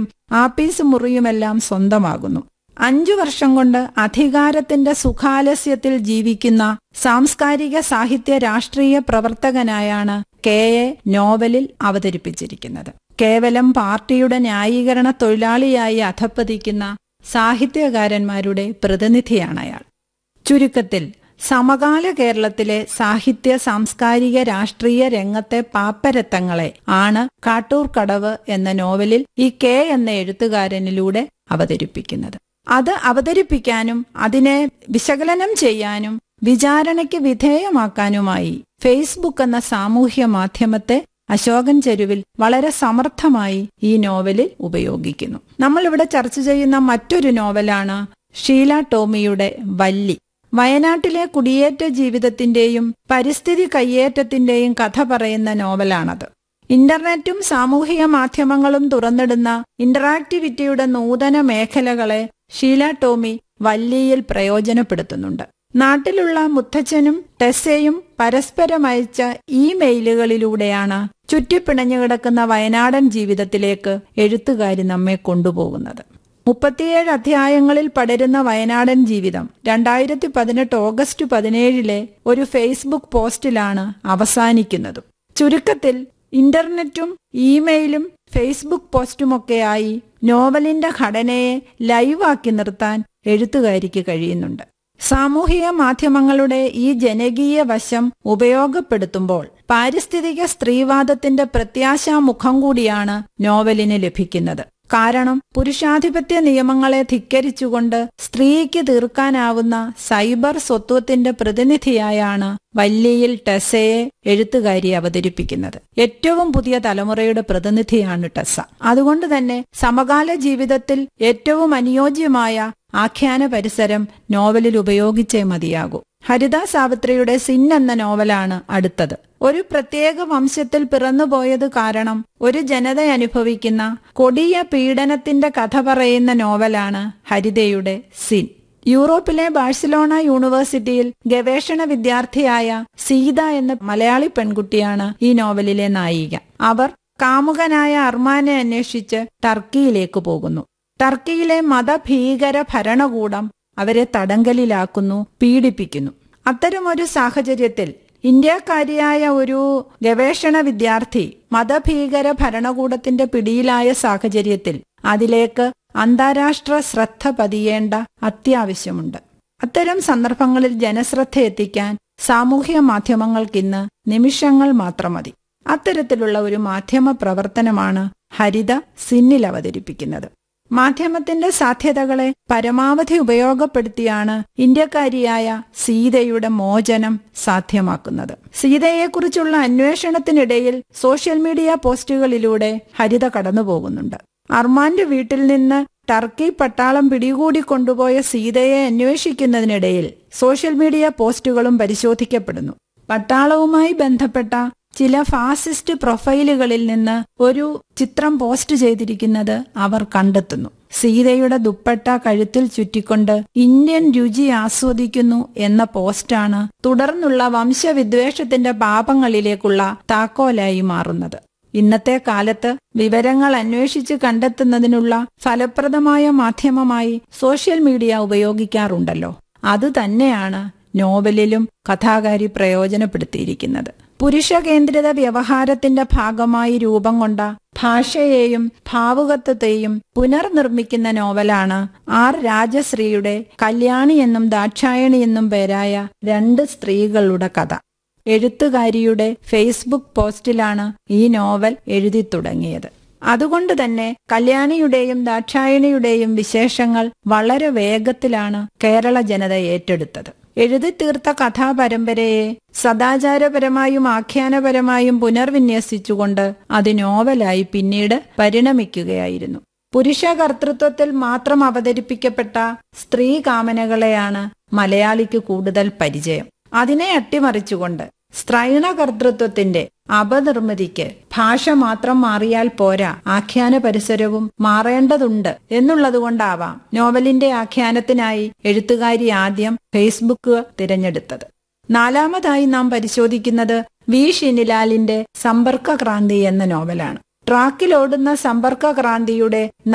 ആപ്പീസ് മുറിയുമെല്ലാം സ്വന്തമാകുന്നു അഞ്ചു വർഷം കൊണ്ട് അധികാരത്തിന്റെ സുഖാലസ്യത്തിൽ ജീവിക്കുന്ന സാംസ്കാരിക സാഹിത്യ രാഷ്ട്രീയ പ്രവർത്തകനായാണ് കെ എ നോവലിൽ അവതരിപ്പിച്ചിരിക്കുന്നത് കേവലം പാർട്ടിയുടെ ന്യായീകരണ തൊഴിലാളിയായി അധപ്പതിക്കുന്ന സാഹിത്യകാരന്മാരുടെ പ്രതിനിധിയാണ് അയാൾ ചുരുക്കത്തിൽ സമകാല കേരളത്തിലെ സാഹിത്യ സാംസ്കാരിക രാഷ്ട്രീയ രംഗത്തെ പാപ്പരത്തങ്ങളെ ആണ് കാട്ടൂർ കടവ് എന്ന നോവലിൽ ഈ കെ എന്ന എഴുത്തുകാരനിലൂടെ അവതരിപ്പിക്കുന്നത് അത് അവതരിപ്പിക്കാനും അതിനെ വിശകലനം ചെയ്യാനും വിചാരണയ്ക്ക് വിധേയമാക്കാനുമായി ഫേസ്ബുക്ക് എന്ന സാമൂഹ്യ മാധ്യമത്തെ അശോകൻ ചെരുവിൽ വളരെ സമർത്ഥമായി ഈ നോവലിൽ ഉപയോഗിക്കുന്നു നമ്മൾ ഇവിടെ ചർച്ച ചെയ്യുന്ന മറ്റൊരു നോവലാണ് ഷീല ടോമിയുടെ വല്ലി വയനാട്ടിലെ കുടിയേറ്റ ജീവിതത്തിന്റെയും പരിസ്ഥിതി കയ്യേറ്റത്തിന്റെയും കഥ പറയുന്ന നോവലാണത് ഇന്റർനെറ്റും സാമൂഹിക മാധ്യമങ്ങളും തുറന്നിടുന്ന ഇന്ററാക്ടിവിറ്റിയുടെ നൂതന മേഖലകളെ ഷീല ടോമി വല്ലിയിൽ പ്രയോജനപ്പെടുത്തുന്നുണ്ട് നാട്ടിലുള്ള മുത്തച്ഛനും ടെസ്സയും പരസ്പരം അയച്ച ഇമെയിലുകളിലൂടെയാണ് ചുറ്റിപ്പിണഞ്ഞു കിടക്കുന്ന വയനാടൻ ജീവിതത്തിലേക്ക് എഴുത്തുകാരി നമ്മെ കൊണ്ടുപോകുന്നത് മുപ്പത്തിയേഴ് അധ്യായങ്ങളിൽ പടരുന്ന വയനാടൻ ജീവിതം രണ്ടായിരത്തി പതിനെട്ട് ഓഗസ്റ്റ് പതിനേഴിലെ ഒരു ഫേസ്ബുക്ക് പോസ്റ്റിലാണ് അവസാനിക്കുന്നതും ചുരുക്കത്തിൽ ഇന്റർനെറ്റും ഇമെയിലും ഫേസ്ബുക്ക് പോസ്റ്റുമൊക്കെയായി നോവലിന്റെ ഘടനയെ ലൈവാക്കി നിർത്താൻ എഴുത്തുകാരിക്ക് കഴിയുന്നുണ്ട് സാമൂഹിക മാധ്യമങ്ങളുടെ ഈ ജനകീയ വശം ഉപയോഗപ്പെടുത്തുമ്പോൾ പാരിസ്ഥിതിക സ്ത്രീവാദത്തിന്റെ പ്രത്യാശാമുഖം കൂടിയാണ് നോവലിന് ലഭിക്കുന്നത് കാരണം പുരുഷാധിപത്യ നിയമങ്ങളെ ധിക്കരിച്ചുകൊണ്ട് സ്ത്രീക്ക് തീർക്കാനാവുന്ന സൈബർ സ്വത്വത്തിന്റെ പ്രതിനിധിയായാണ് വല്ലിയിൽ ടെസയെ എഴുത്തുകാരി അവതരിപ്പിക്കുന്നത് ഏറ്റവും പുതിയ തലമുറയുടെ പ്രതിനിധിയാണ് ടെസ അതുകൊണ്ട് തന്നെ സമകാല ജീവിതത്തിൽ ഏറ്റവും അനുയോജ്യമായ ആഖ്യാന പരിസരം നോവലിൽ ഉപയോഗിച്ചേ മതിയാകൂ ഹരിത സാവിത്രിയുടെ സിൻ എന്ന നോവലാണ് അടുത്തത് ഒരു പ്രത്യേക വംശത്തിൽ പിറന്നുപോയത് കാരണം ഒരു ജനത അനുഭവിക്കുന്ന കൊടിയ പീഡനത്തിന്റെ കഥ പറയുന്ന നോവലാണ് ഹരിതയുടെ സിൻ യൂറോപ്പിലെ ബാഴ്സലോണ യൂണിവേഴ്സിറ്റിയിൽ ഗവേഷണ വിദ്യാർത്ഥിയായ സീത എന്ന മലയാളി പെൺകുട്ടിയാണ് ഈ നോവലിലെ നായിക അവർ കാമുകനായ അർമാനെ അന്വേഷിച്ച് ടർക്കിയിലേക്ക് പോകുന്നു ടർക്കിയിലെ മതഭീകര ഭരണകൂടം അവരെ തടങ്കലിലാക്കുന്നു പീഡിപ്പിക്കുന്നു അത്തരമൊരു സാഹചര്യത്തിൽ ഇന്ത്യക്കാരിയായ ഒരു ഗവേഷണ വിദ്യാർത്ഥി മതഭീകര ഭരണകൂടത്തിന്റെ പിടിയിലായ സാഹചര്യത്തിൽ അതിലേക്ക് അന്താരാഷ്ട്ര ശ്രദ്ധ പതിയേണ്ട അത്യാവശ്യമുണ്ട് അത്തരം സന്ദർഭങ്ങളിൽ ജനശ്രദ്ധ എത്തിക്കാൻ സാമൂഹ്യ മാധ്യമങ്ങൾക്കിന്ന് നിമിഷങ്ങൾ മാത്രം മതി അത്തരത്തിലുള്ള ഒരു മാധ്യമ പ്രവർത്തനമാണ് ഹരിത സിന്നിൽ അവതരിപ്പിക്കുന്നത് മാധ്യമത്തിന്റെ സാധ്യതകളെ പരമാവധി ഉപയോഗപ്പെടുത്തിയാണ് ഇന്ത്യക്കാരിയായ സീതയുടെ മോചനം സാധ്യമാക്കുന്നത് സീതയെക്കുറിച്ചുള്ള അന്വേഷണത്തിനിടയിൽ സോഷ്യൽ മീഡിയ പോസ്റ്റുകളിലൂടെ ഹരിത കടന്നുപോകുന്നുണ്ട് അർമാന്റെ വീട്ടിൽ നിന്ന് ടർക്കി പട്ടാളം പിടികൂടി കൊണ്ടുപോയ സീതയെ അന്വേഷിക്കുന്നതിനിടയിൽ സോഷ്യൽ മീഡിയ പോസ്റ്റുകളും പരിശോധിക്കപ്പെടുന്നു പട്ടാളവുമായി ബന്ധപ്പെട്ട ചില ഫാസിസ്റ്റ് പ്രൊഫൈലുകളിൽ നിന്ന് ഒരു ചിത്രം പോസ്റ്റ് ചെയ്തിരിക്കുന്നത് അവർ കണ്ടെത്തുന്നു സീതയുടെ ദുപ്പട്ട കഴുത്തിൽ ചുറ്റിക്കൊണ്ട് ഇന്ത്യൻ രുചി ആസ്വദിക്കുന്നു എന്ന പോസ്റ്റാണ് തുടർന്നുള്ള വംശവിദ്വേഷത്തിന്റെ പാപങ്ങളിലേക്കുള്ള താക്കോലായി മാറുന്നത് ഇന്നത്തെ കാലത്ത് വിവരങ്ങൾ അന്വേഷിച്ച് കണ്ടെത്തുന്നതിനുള്ള ഫലപ്രദമായ മാധ്യമമായി സോഷ്യൽ മീഡിയ ഉപയോഗിക്കാറുണ്ടല്ലോ അതുതന്നെയാണ് നോവലിലും കഥാകാരി പ്രയോജനപ്പെടുത്തിയിരിക്കുന്നത് പുരുഷ കേന്ദ്രിത വ്യവഹാരത്തിന്റെ ഭാഗമായി രൂപം കൊണ്ട ഭാഷയെയും ഭാവുകത്വത്തെയും പുനർനിർമ്മിക്കുന്ന നോവലാണ് ആർ രാജശ്രീയുടെ കല്യാണി എന്നും ദാക്ഷായണി എന്നും പേരായ രണ്ട് സ്ത്രീകളുടെ കഥ എഴുത്തുകാരിയുടെ ഫേസ്ബുക്ക് പോസ്റ്റിലാണ് ഈ നോവൽ എഴുതി തുടങ്ങിയത് അതുകൊണ്ട് തന്നെ കല്യാണിയുടെയും ദാക്ഷായണിയുടെയും വിശേഷങ്ങൾ വളരെ വേഗത്തിലാണ് കേരള ജനത ഏറ്റെടുത്തത് എഴുതി തീർത്ത കഥാപരമ്പരയെ സദാചാരപരമായും ആഖ്യാനപരമായും പുനർവിന്യസിച്ചുകൊണ്ട് അത് നോവലായി പിന്നീട് പരിണമിക്കുകയായിരുന്നു പുരുഷ കർത്തൃത്വത്തിൽ മാത്രം അവതരിപ്പിക്കപ്പെട്ട സ്ത്രീ കാമനകളെയാണ് മലയാളിക്ക് കൂടുതൽ പരിചയം അതിനെ അട്ടിമറിച്ചുകൊണ്ട് സ്ത്രൈണ കർത്തൃത്വത്തിന്റെ അപനിർമ്മിതിക്ക് ഭാഷ മാത്രം മാറിയാൽ പോരാ ആഖ്യാന പരിസരവും മാറേണ്ടതുണ്ട് എന്നുള്ളതുകൊണ്ടാവാം നോവലിന്റെ ആഖ്യാനത്തിനായി എഴുത്തുകാരി ആദ്യം ഫേസ്ബുക്ക് തിരഞ്ഞെടുത്തത് നാലാമതായി നാം പരിശോധിക്കുന്നത് വി ഷിനിലാലിന്റെ സമ്പർക്ക ക്രാന്തി എന്ന നോവലാണ് ട്രാക്കിലോടുന്ന സമ്പർക്ക ക്രാന്തിയുടെ